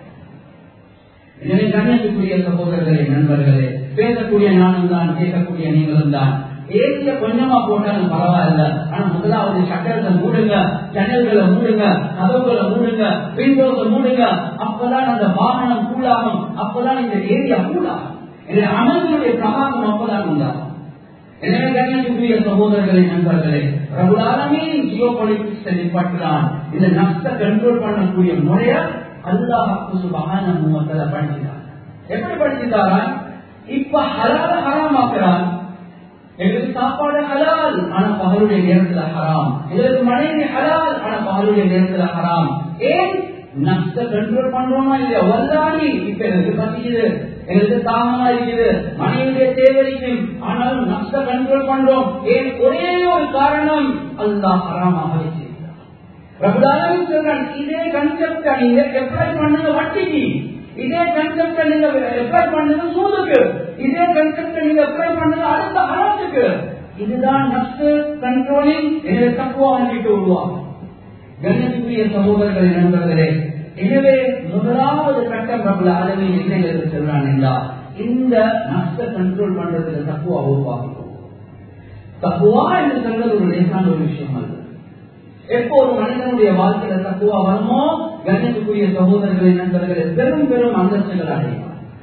எனவே கண்ணியத்துக்குரிய சகோதரர்களே நண்பர்களே பேசக்கூடிய நானும் தான் கேட்கக்கூடிய நீங்களும் தான் ஏசிய கொஞ்சமா போட்டாலும் பரவாயில்ல ஆனா முதலாவது ஷட்டர்களை மூடுங்க ஜன்னல்களை மூடுங்க கதவுகளை மூடுங்க விண்டோஸை மூடுங்க அப்பதான் அந்த வாகனம் கூடாகும் அப்பதான் இந்த ஏரியா கூடாகும் எனவே அமல்களுடைய பிரகாசம் அப்பதான் உண்டாகும் எனவே கண்ணியத்துக்குரிய சகோதரர்களே நண்பர்களே பிரபுலாலமே ஜியோ பொலிட்டிக்ஸ் நிப்பாட்டுறான் இந்த நஷ்ட கண்ட்ரோல் பண்ணக்கூடிய முறைய அல்லாஹ் சுபஹான மூவத்தில் படிச்சுட்டான் எப்படி படிச்சுட்டாரா இப்ப ஹலால ஹராமாக்குறான் எங்களுக்கு சாப்பாடு ஹலால் ஆனா பகலுடைய நேரத்துல ஹராம் எங்களுக்கு மனைவி ஹலால் ஆனா பகலுடைய நேரத்துல ஹராம் ஏன் நஷ்ட கண்ட்ரோல் பண்றோமா இல்லையா வல்லாடி இப்ப எங்களுக்கு பசிக்குது எங்களுக்கு தாகமா இருக்குது மனைவியுடைய தேவை இருக்கும் ஆனாலும் நஷ்ட கண்ட்ரோல் பண்றோம் ஏன் ஒரே ஒரு காரணம் அல்லாஹ் ஹராமாக வச்சிருக்கிறார் பிரபுதாலும் சொல்றான் இதே கன்செப்ட நீங்க அப்ளை பண்ணுங்க வட்டிக்கு இதே கன்செப்ட நீங்க அப்ளை பண்ணுங்க சூதுக்கு இதே கன்செப்ட நீங்க அப்ளை பண்ணுங்க அடுத்த ஹராத்துக்கு இதுதான் நஷ்ட கண்ட்ரோலிங் எனவே தக்குவா வந்துட்டு உருவாகும் கண்ணியத்துக்குரிய சகோதரர்களே நண்பர்களே எனவே முதலாவது கட்டம் பிரபல அளவில் என்ன சொல்றான் என்றால் இந்த நஷ்ட கண்ட்ரோல் பண்றதுக்கு தக்குவா உருவாகும் தக்குவா என்று சொல்றது ஒரு லேசான ஒரு விஷயம் அல்ல எப்போ ஒரு மனிதனுடைய வாழ்க்கையில தக்குவா வருமோ கண்ணியத்துக்குரிய சகோதரர்களை நண்பர்களே பெரும் பெரும் அந்தஸ்துகள் அடைவார்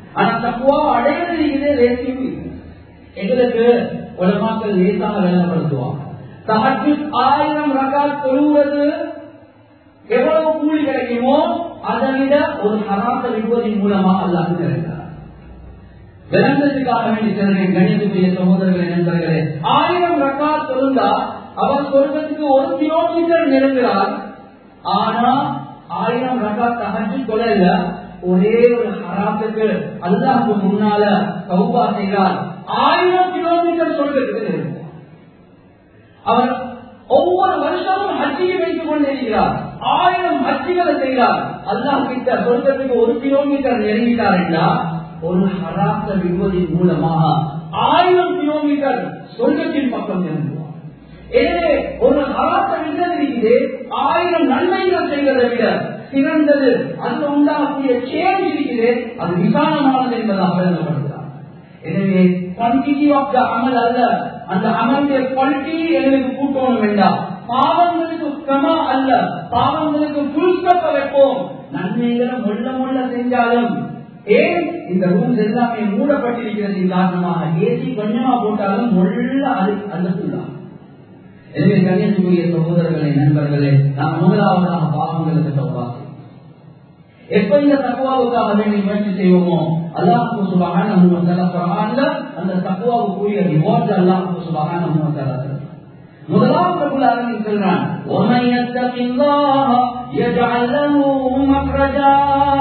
ஆனா தக்குவா அடையிறது இதே லேசியும் எங்களுக்கு உலமாக்கள் லேசாக விளங்கப்படுத்துவாங்க தகச்சு ஆயிரம் ரகாத் தொழுவது எவ்வளவு கூலி கிடைக்குமோ அதை விட ஒரு ஹராத்த விடுவதன் மூலமா அல்லாஹ் கிடைக்கிறார் விளங்குறதுக்காக வேண்டி சொல்றேன் கணிதத்துக்குரிய சகோதரர்களே நண்பர்களே ஆயிரம் ரக்கா சொல்லுந்தா அவர் சொர்க்கத்துக்கு ஒரு கிலோமீட்டர் நெருங்குகிறார் ஆனா ஆயிரம் ரக்கா தகச்சு கொலையில ஒரே ஒரு ஹராத்துக்கு அல்லாஹுக்கு முன்னால சௌபா செய்கிறார் ஆயிரம் கிலோமீட்டர் சொர்க்கத்துக்கு நெருங்குவார் அவர் ஒவ்வொரு வருஷமும் ஹஜ்ஜியை வைத்துக் கொண்டிருக்கிறார் ஆயிரம் ஹஜ்ஜிகளை செய்கிறார் அல்லாஹ் கிட்ட சொர்க்கத்துக்கு ஒரு கிலோமீட்டர் நெருங்கிட்டார் என்றால் ஒரு ஹராத்த விடுவதன் மூலமாக ஆயிரம் கிலோமீட்டர் சொர்க்கத்தின் பக்கம் நெருங்குவார் எனவே ஒரு ஹராத்த விடுதல் இருக்குது ஆயிரம் நன்மைகள் செய்வதை விட சிறந்தது அதுல உண்டாகக்கூடிய சேஞ்ச் இருக்குது அது விசாலமானது என்பதாக விளங்கப்படுகிறார் எனவே குவான்டிட்டி ஆஃப் த அமல் அல்ல அந்த அமலுடைய குவாலிட்டி எங்களுக்கு கூட்டணும் வேண்டாம் பாவங்களுக்கு கமா அல்ல பாவங்களுக்கு புல்ஸ்டப்ப வைப்போம் நன்மைகளை மொல்ல மொல்ல செஞ்சாலும் ஏன் இந்த ரூம்ஸ் எல்லாமே மூடப்பட்டிருக்கிறதின் காரணமாக ஏசி கொஞ்சமா போட்டாலும் மொல்ல அது அல்லதுதான் எனவே கண்ணியத்துக்குரிய சகோதரர்களே நண்பர்களே நான் முதலாவதாக பாவங்களுக்கு தவறாக எப்ப இந்த தக்குவாவுக்காக வேண்டி முயற்சி செய்வோமோ அல்லாஹுக்கு சுபகான குரான்ல அந்த தக்குவாவுக்குரிய ரிவார்ட் அல்லாஹுக்கு சுபகான முதலாவது ரபுல் ஆலமீன் சொல்றான் وَمَن يَتَّقِ اللَّهَ يَجْعَل لَّهُ مَخْرَجًا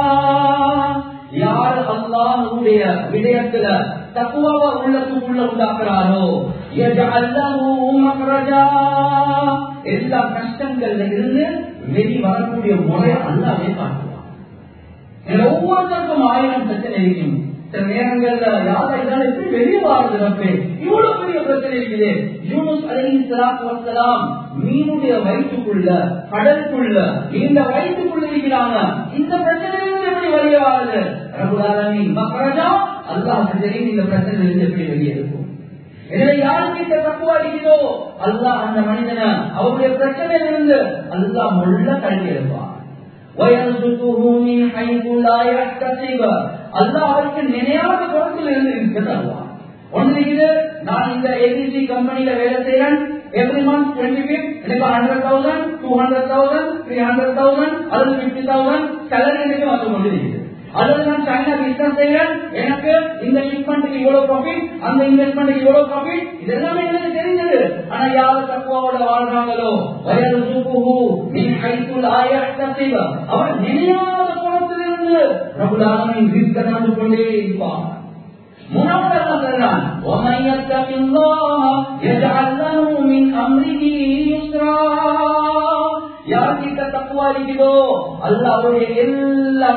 யார் அல்லாஹ்வுடைய விடயத்துல தக்குவாவை உள்ளத்துக்குள்ள உண்டாக்குறாரோ يَجْعَل لَّهُ مَخْرَجًا எல்லா கஷ்டங்கள்ல இருந்து வெளி வரக்கூடிய முறை அல்லாவே காட்டுவான் ஒவ்வொருத்தருக்கும் ஆயிரம் பிரச்சனை இருக்கும் சில நேரங்கள்ல யாரா இதால எப்படி வெளியே வாருது ரப்பே இவ்வளவு பெரிய பிரச்சனை இருக்குது யூனுஸ் அலி வசலாம் மீனுடைய வயிற்றுக்குள்ள கடலுக்குள்ள இந்த வயிற்றுக்குள்ள இருக்கிறாங்க இந்த பிரச்சனையிலிருந்து எப்படி வெளியே வாருது ரகுலாலமி மக்கரஜா அல்லாஹ் தெரியும் இந்த பிரச்சனையிலிருந்து எப்படி வெளியே இருக்கும் எனவே யாருக்கிட்ட தப்புவா இருக்குதோ அல்லாஹ் அந்த மனிதனை அவருடைய பிரச்சனையிலிருந்து அல்லாஹ் முள்ள கல்வி எடுப்பான் அவருக்கு நினையாத குளத்தில் இருந்து இருக்கிறது ஒன்று நான் இந்த ஏபிசி கம்பெனியில வேலை செய்யறேன் எவ்ரி மந்த் டுவெண்ட்டி ஃபைவ் எனக்கு hundred thousand two hundred thousand three hundred thousand அல்லது பிப்டி தௌசண்ட் சேலரி எனக்கு வந்து கொண்டிருக்கிறது அல்லது நான் சைனா பிசினஸ் செய்யறேன் எனக்கு இந்த இன்வெஸ்ட்மெண்ட்டுக்கு இவ்வளவு ப்ராஃபிட் அந்த இன்வெஸ்ட்மெண்ட்டுக்கு இவ்வளவு ப்ராஃபிட் இதெல்லாமே எனக்கு தெரிஞ்சது ஆனா யாரு தக்குவாவோட வாழ்றாங்களோ வயது சூப்புஹு மின் ஹைத்துல் ஆயத்தசிவ அவர் நினையாத குணத்திலிருந்து பிரபுலாமின் ரிஸ்க நடந்து கொண்டே இருப்பார் மூணாவது சொல்றான் وَمَن يَتَّقِ اللَّهَ يَجْعَل لَّهُ مِنْ أَمْرِهِ يُسْرًا யார்கிட்ட தக்குவா இருக்குதோ அல்ல அவருடைய எல்லா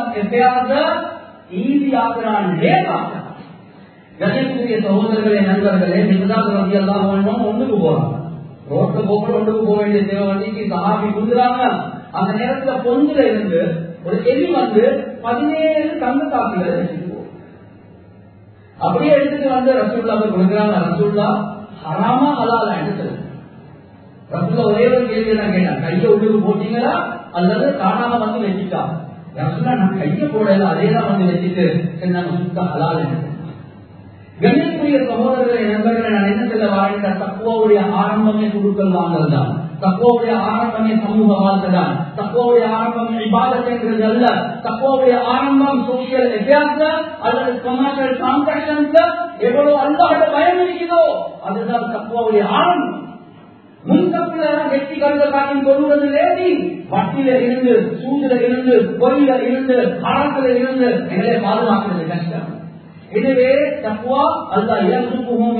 ஈஸி ஆக்குறான் லேசாக்குறான் கணேசனுடைய சகோதரர்களே நண்பர்களே மிகதான் ரவி எல்லாம் வேணும் ஒன்றுக்கு போறாங்க ரோட்ல போக ஒன்றுக்கு போக வேண்டிய தேவை வண்டிக்கு சஹாபி குந்துறாங்க அந்த நேரத்துல பொந்துல இருந்து ஒரு எலி வந்து பதினேழு தங்க காப்பிகளை வச்சுட்டு போகும் அப்படியே எடுத்துட்டு வந்து ரசூல்லாவை கொடுக்குறாங்க ரசூல்லா ஹராமா ஹலாலா எடுத்து ரசூல்லா ஒரே ஒரு கேள்வி தான் கேட்டான் கையை உள்ளுக்கு போட்டீங்களா அல்லது தானாக வந்து வச்சுட்டா ரசூல்லா நான் கையை போடல அதே தான் வந்து வச்சுட்டு சரி நம்ம சுத்த ஹலால் எடுத்து கண்ணியக்குரிய சகோதரர்களை நண்பர்களை நான் என்ன சொல்ல வாழ்ந்த தக்குவாவுடைய ஆரம்பமே குழுக்கள் வாங்கல் தான் தக்குவாவுடைய ஆரம்பமே சமூக வாழ்க்கை தான் தக்குவாவுடைய ஆரம்பம் இபாதத்தைங்கிறது அல்ல தக்குவாவுடைய ஆரம்பம் சோசியல் எஃபேர்ஸ்ல அல்லது கமர்ஷியல் டிரான்சாக்சன்ஸ்ல எவ்வளவு அல்லாத பயம் இருக்குதோ அதுதான் தக்குவாவுடைய ஆரம்பம் முன்கப்புல வெற்றி கருத காட்டி கொள்வது லேடி வட்டியில இருந்து சூதுல இருந்து பொறியில இருந்து அறத்துல இருந்து எங்களை பாதுகாக்கிறது கஷ்டம் எனவே தக்குவா அல்லா இயல்புக்கும்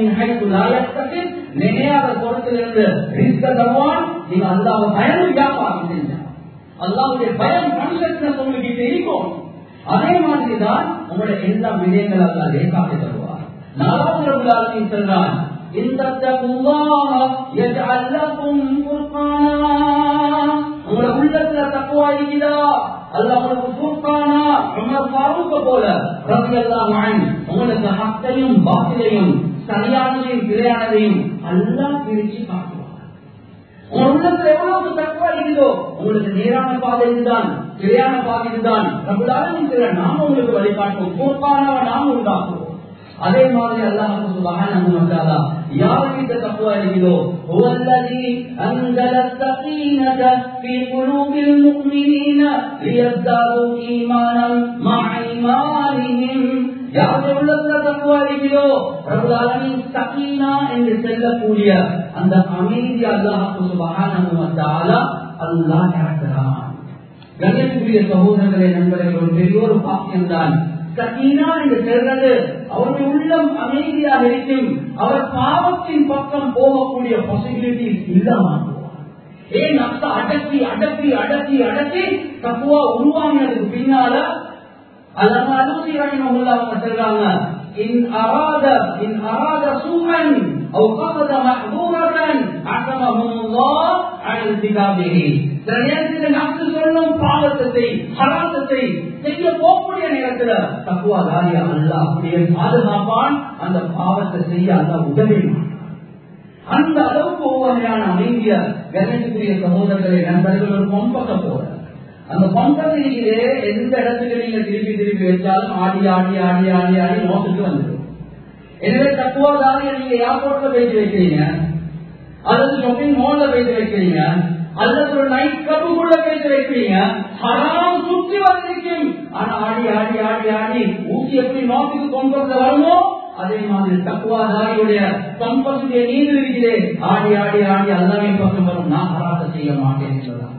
நினையாத பொருத்திலிருந்து ரிஸ்க தருவான் நீங்க அல்லாவை பயம் வியாபாரம் செஞ்சான் அல்லாவுடைய பயம் மனுஷத்துல உங்களுக்கு இருக்கும் அதே மாதிரிதான் உங்களுடைய எல்லா விடயங்கள் அல்லா லேசாக்கி தருவார் நாலாவது ரபுல்லாலும் சொல்றான் உங்களோட உள்ளத்துல தக்குவா இருக்குதா அல்ல உங்களுக்கு சூப்பானா உமர் ஃபாரூக்க போல ரவி எல்லாம் உங்களுக்கு ஹக்கையும் பாத்திலையும் சரியானதையும் பிழையானதையும் எல்லாம் பிரிச்சு காட்டுவாங்க உங்க உள்ளத்துல எவ்வளவு தக்குவா இருக்குதோ உங்களுக்கு நேரான பாதை இதுதான் சரியான பாதிதான் நம்மளாலும் சில நாம உங்களுக்கு வழிகாட்டும் பொறுப்பானவ நாம் உண்டாக்குவோம் அதே மாதிரி அல்லாஹ் சுபஹானஹு வ தஆலா யாருக்கு தக்வா இருக்கிறதோ ஹுவல்லதி அன்ஸல السكينة في قلوب المؤمنين ليزدادوا إيمانا مع إيمانهم யாருடைய உள்ளத்துல தக்குவா இருக்கிறதோ ரபுல் ஆலமீன் சகீனா என்று சொல்லக்கூடிய அந்த அமைதி அல்லாஹ் சுபஹானஹு வ தஆலா அல்லாஹ் இறக்குகிறான் கண்ணியத்துக்குரிய சகோதரர்களே நண்பர்கள் ஒரு பெரிய ஒரு பாக்கியம்தான் சக்கீனா என்று சொல்றது அவருடைய உள்ளம் அமைதியாக இருக்கும் அவர் பாவத்தின் பக்கம் போகக்கூடிய பாசிபிலிட்டிஸ் இல்லாமல் ஏன் அத்த அடக்கி அடக்கி அடக்கி அடக்கி தப்புவா உருவாங்கினதுக்கு பின்னால அல்லாம அலுவலி ரஹிமஹுல்லாஹ் அவங்க சொல்றாங்க இன் அராத இன் அராத சூஹன் أو قصد محظورة عصمهم الله عن ارتكابه சில நேரத்தில் நப்சு சொல்லும் பாவத்தை ஹராசத்தை செய்ய போகக்கூடிய நேரத்துல தக்குவாதாரி அல்ல அப்படியே பாதுகாப்பான் அந்த பாவத்தை செய்ய அல்ல உதவி அந்த அளவுக்கு ஒவ்வொருயான அமைதிய கணேசக்குரிய சகோதரர்களை நண்பர்கள் ஒரு பொம்பக்க போற அந்த பொம்பத்திலே எந்த இடத்துக்கு நீங்க திருப்பி திருப்பி வச்சாலும் ஆடி ஆடி ஆடி ஆடி ஆடி நோட்டுக்கு வந்துடும் எனவே தக்குவாதாரிய நீங்க ஏர்போர்ட்ல போயிட்டு வைக்கிறீங்க அல்லது ஷாப்பிங் மால்ல போயிட்டு வைக்கிறீங்க அல்லது ஒரு நைட் கிளப்புக்குள்ள போயிட்டு வைக்கிறீங்க ஹராம் சுற்றி வந்திருக்கும் ஆனா ஆடி ஆடி ஆடி ஆடி ஊசி எப்படி நோட்டுக்கு கொண்டு வருமோ அதே மாதிரி தக்குவாதாரியுடைய கம்பசுடைய நீர் இருக்கிறே ஆடி ஆடி ஆடி எல்லாமே பக்கம் வரும் நான் ஹராச செய்ய மாட்டேன் சொல்லலாம்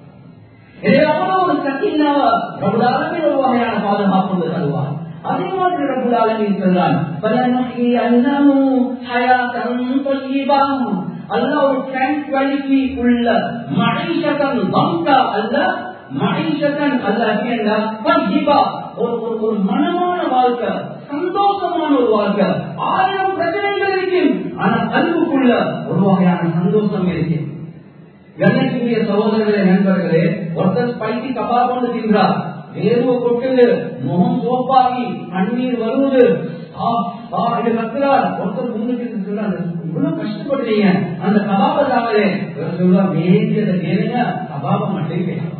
எனவே அவ்வளவு ஒரு சக்தியினாவ பிரபுதாலுமே ஒரு வகையான பாதுகாப்பு தருவார் அதே மாதிரி ரபுல்லாலமின் சொல்றான் பலனுகி அன்னமு ஹயாத்தன் தொய்யிபாம் அல்ல ஒரு டிரான்ஸ்குவாலிட்டி உள்ள மகிஷகன் பங்கா அல்ல மகிஷகன் அல்ல தொய்யிபா ஒரு ஒரு ஒரு மனமான வாழ்க்கை சந்தோஷமான ஒரு வாழ்க்கை ஆயிரம் பிரச்சனைகள் இருக்கும் ஆனா கல்வுக்குள்ள ஒரு வகையான சந்தோஷம் இருக்கு கணேசனுடைய சகோதரர்களே நண்பர்களே ஒருத்தர் ஸ்பைசி கபாப் கொண்டு தின்றார் வேர்வை கொட்டுது முகம் சோப்பாகி கண்ணீர் வருவது கத்துறார் ஒருத்தர் முன்னுக்கு சொல்றாரு இவ்வளவு கஷ்டப்படுறீங்க அந்த கபாப தாங்களே சொல்றா வேண்டியதை கேளுங்க கபாப மட்டும் கேட்கலாம்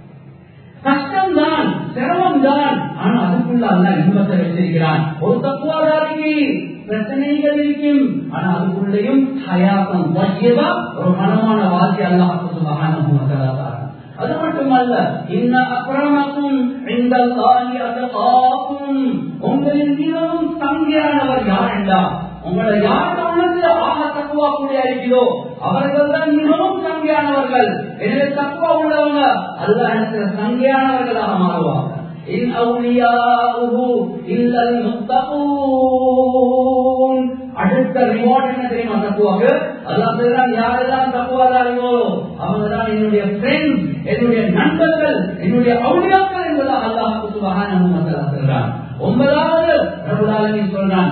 கஷ்டம்தான் சிரமம் தான் ஆனா அதுக்குள்ள அல்ல இன்பத்தை வச்சிருக்கிறான் ஒரு தப்புவாதாரிக்கு பிரச்சனைகள் இருக்கும் ஆனா அதுக்குள்ளேயும் ஹயாசம் வசியதா ஒரு மனமான வாழ்க்கை அல்லாஹ் சுபஹானஹு அது மட்டுமல்ல இன்ன அக்கிரமக்கும் இந்த அத்தகாக்கும் உங்களின் மிகவும் தங்கியானவர் யார் என்றா உங்களை யார் உள்ளது ஆக தக்குவா கூடிய இருக்கிறோ அவர்கள் தான் மிகவும் சங்கையானவர்கள் எனவே தக்குவா உள்ளவங்க அல்ல எனக்கு சங்கையானவர்களாக மாறுவாங்க இன் அவுலியாவுஹு இல்லல் முத்தகூன் அடுத்த ரிவார்ட் என்ன தெரியுமா தக்குவாங்க அல்லாஹ் சொல்றான் யாரெல்லாம் தக்குவாதாரிகளோ அவங்க தான் என்னுடைய ஃப்ரெண்ட்ஸ் என்னுடைய நண்பர்கள் என்னுடைய அவுளியாக்கள் என்பதாக அல்லாஹ் சுபஹானஹு வ தஆலா சொல்றான் ஒன்பதாவது ரபுலாலமின் சொல்றான்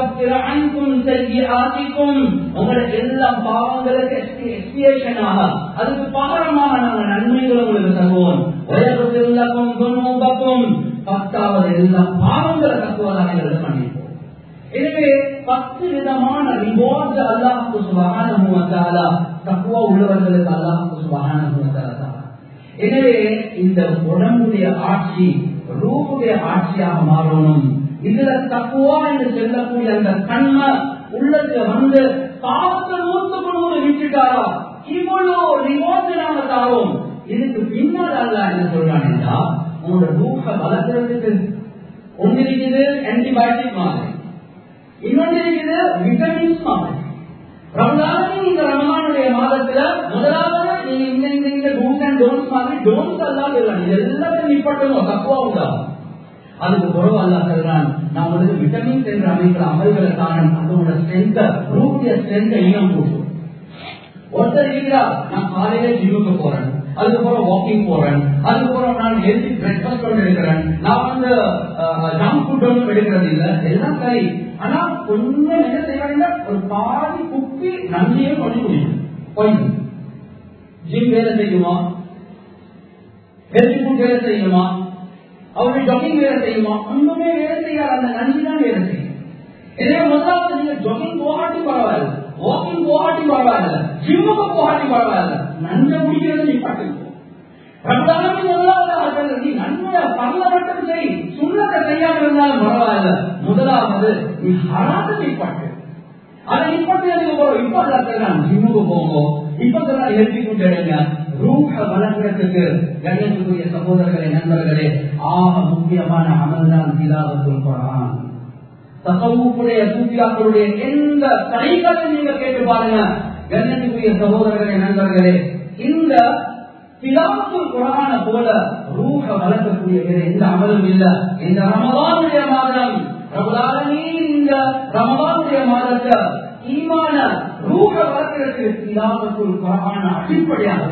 உங்களோட எல்லா பாவங்களுக்கு எக்ஸ்பியேஷனாக அதுக்கு பாரமாக நாங்க நன்மைகளை உங்களுக்கு தருவோம் வயதுக்கும் துன்பக்கும் பத்தாவது எல்லா பாவங்களை தக்குவதாக பண்ணிப்போம் எனவே பத்து விதமான ரிவார்ட் அல்லாஹுக்கு சுபகான தக்குவா உள்ளவர்களுக்கு அல்லாஹுக்கு சுபகான எனவே இந்த உடம்புடைய ஆட்சி ரூபுடைய ஆட்சியாக மாறணும் இதுல தக்குவா என்று சொல்லக்கூடிய அந்த கண்மை உள்ளத்துல வந்து பாவத்தை நூற்றுக்கு நூறு விட்டுட்டாரா இவ்வளவு ரிவார்ட் நாங்க தாரோம் இதுக்கு பின்னால் அல்ல என்ன சொல்றான் என்றா உங்களோட ரூப வளர்க்கறதுக்கு ஒன்று இருக்குது ஆன்டிபயோட்டிக் மாதிரி இன்னொன்று இருக்குது விட்டமின்ஸ் மாதிரி ரமலானே இந்த ரமலானுடைய மாதத்துல முதலாவது நீங்க இந்த இந்த இந்த டூஸ் அண்ட் டோன்ஸ் மாதிரி டோன்ஸ் எல்லாம் சொல்லலாம் இது எல்லாத்தையும் நிப்பட்டணும் தக்குவா உண்டாகும் அதுக்கு குறவு அல்லா சொல்றான் நான் உங்களுக்கு விட்டமின்ஸ் என்று அமைக்கிற அமல்களை காரணம் அதோட ஸ்ட்ரென்த்தை ரூபிய ஸ்ட்ரென்த்தை இனம் கூட்டும் ஒருத்தர் இருக்கிறா நான் காலையில ஜிம்முக்கு போறேன் அதுக்கப்புறம் வாக்கிங் போறேன் அதுக்கப்புறம் நான் ஹெல்த்தி பிரேக்ஃபாஸ்ட் ஒன்று எடுக்கிறேன் நான் வந்து ஜங்க் ஃபுட் ஒன்றும் எடுக்கிறது இல்லை எல்லாம் சரி ஆனா கொஞ்சம் என்ன செய்வாங்க ஒரு பாதி குப்பி நன்றியும் பண்ணி முடியும் போயிடும் ஜிம் வேலை செய்யுமா ஹெல்த்தி ஃபுட் வேலை செய்யுமா அவருடைய ஜாகிங் வேலை செய்யுமா ஒன்றுமே வேலை செய்யாது அந்த நன்றி தான் வேலை செய்யும் எனவே முதலாவது நீங்க ஜாகிங் போகாட்டி பரவாயில்ல வாக்கிங் போகாட்டி பரவாயில்ல ஜிம்முக்கு போகாட்டி பரவாயில்ல நஞ்ச குடிக்கிறது நீ பட்டுக்கோ ரமதானுக்கு முதலாவதாக சொல்லுது, நீ நன்மை பரல மட்டும் செய் சுண்ணத்தை செய்யாமல் இருந்தாலும் பரவாயில்ல முதலாவது நீ ஹராத்தை நிப்பாட்டு அதை நிப்பாட்டு போறோம் இப்ப நான் ஜிம்முக்கு போவோம் இப்ப தான் எழுதி கொண்டிருங்க ரூஹ வளர்க்கிறதுக்கு கண்ணியத்துக்குரிய சகோதரர்களே நண்பர்களே ஆக முக்கியமான அமல் தான் திலாவத்துல் குரான் தசவுடைய சூத்தியாக்களுடைய எந்த தனிகளை நீங்க கேட்டு பாருங்க கண்ணியத்துக்குரிய சகோதரர்களே நண்பர்களே இந்த திலாவத்துல் குரான போல ரூஹ வளர்க்கக்கூடிய வேற எந்த அமலும் இல்ல இந்த ரமதானுடைய மாதம் ரமதானீன் இந்த ரமதானுடைய மாதத்தை ஈமான ரூஹ வளர்க்கிறதுக்கு திலாவத்துல் குரான அடிப்படையாக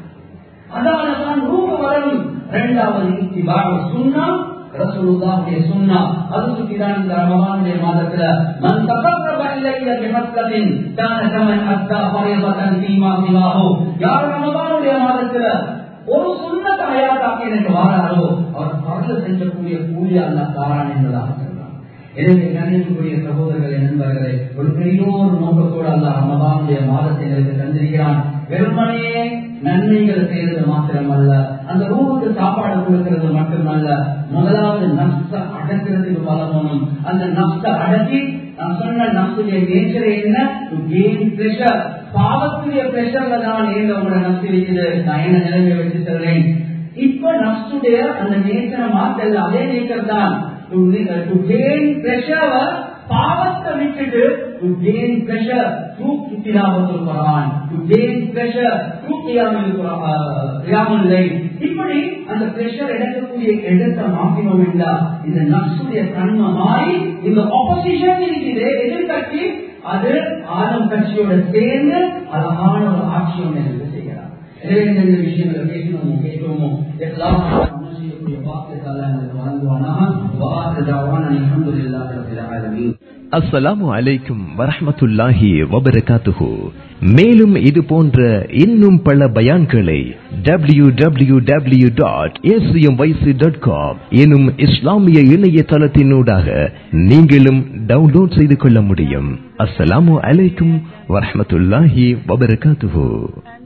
அதனாலதான் ரூப வரணும் இரண்டாவது இத்திபாக சுண்ணா ரசூலுல்லாஹுடைய சுண்ணா அது சுற்றிதான் இந்த ரமலானுடைய மாதத்துல மன் தகர்ரப இலைய பிஹஸ்கத்தின் கான கமன் அத்தா ஃபரீதத்தன் ஃபீமா சிவாஹு யார் ரமலானுடைய மாதத்துல ஒரு சுண்ணத்தை ஹயாத்தாக்கி எனக்கு வாராரோ அவர் பரல செஞ்சக்கூடிய கூலி அல்லாஹ் தாரான் என்பதாக சொல்றார் எனவே கண்ணியத்துக்குரிய சகோதரர்களே நண்பர்களே ஒரு பெரிய ஒரு நோக்கத்தோடு அல்ல ரமதானுடைய மாதத்தை எனக்கு தந்திருக்கிறான் வெறுமனே நன்மைகள் செய்யறது மாத்திரமல்ல அந்த ரூபுக்கு சாப்பாடு கொடுக்கிறது மட்டுமல்ல முதலாவது நஷ்ட அடக்கிறதுக்கு பலமோனும் அந்த நஷ்ட அடக்கி நான் சொன்ன நஷ்டைய நேச்சர் என்ன டு கெயின் பிரஷர் பாவத்துடைய பிரஷர்ல தான் ஏன் உங்களோட நஷ்டம் இருக்குது நான் என்ன நிலைமை வச்சு சொல்றேன் இப்ப நஷ்டுடைய அந்த நேச்சரை மாத்தல அதே நேச்சர் தான் to, to gain pressure பாவத்தை விட்டுட்டு to gain pressure through திலாவத்துல் Quran to gain pressure through கியாமுல் கியாமுல் லைல் இப்படி அந்த பிரஷர் எடுக்கக்கூடிய இடத்தை மாற்றினோம் என்றா இந்த நஷ்டுடைய தன்மை மாறி இந்த ஆப்போசிஷன் இருக்குது எதிர்கட்சி அது ஆளும் கட்சியோட சேர்ந்து அழகான ஒரு ஆட்சி ஒன்று எனக்கு செய்கிறார் எனவே இந்த விஷயங்களை பேசணுமோ கேட்டோமோ எல்லாம் செய்யக்கூடிய பாக்கியத்தை எங்களுக்கு வழங்குவானாக வாக்கு தாவான அல்ஹம்துலில்லாஹி ரப்பில் ஆலமீன் அஸ்ஸலாமு அலைக்கும் வரஹ்மத்துல்லாஹி வபரகாத்துஹு மேலும் இது போன்ற இன்னும் பல பயான்களை W W W dot dot com எனும் இஸ்லாமிய இணையதளத்தினூடாக நீங்களும் டவுன்லோட் செய்து கொள்ள முடியும் அஸ்ஸலாமு அலைக்கும் வரஹ்மத்துல்லாஹி வபரகாத்துஹு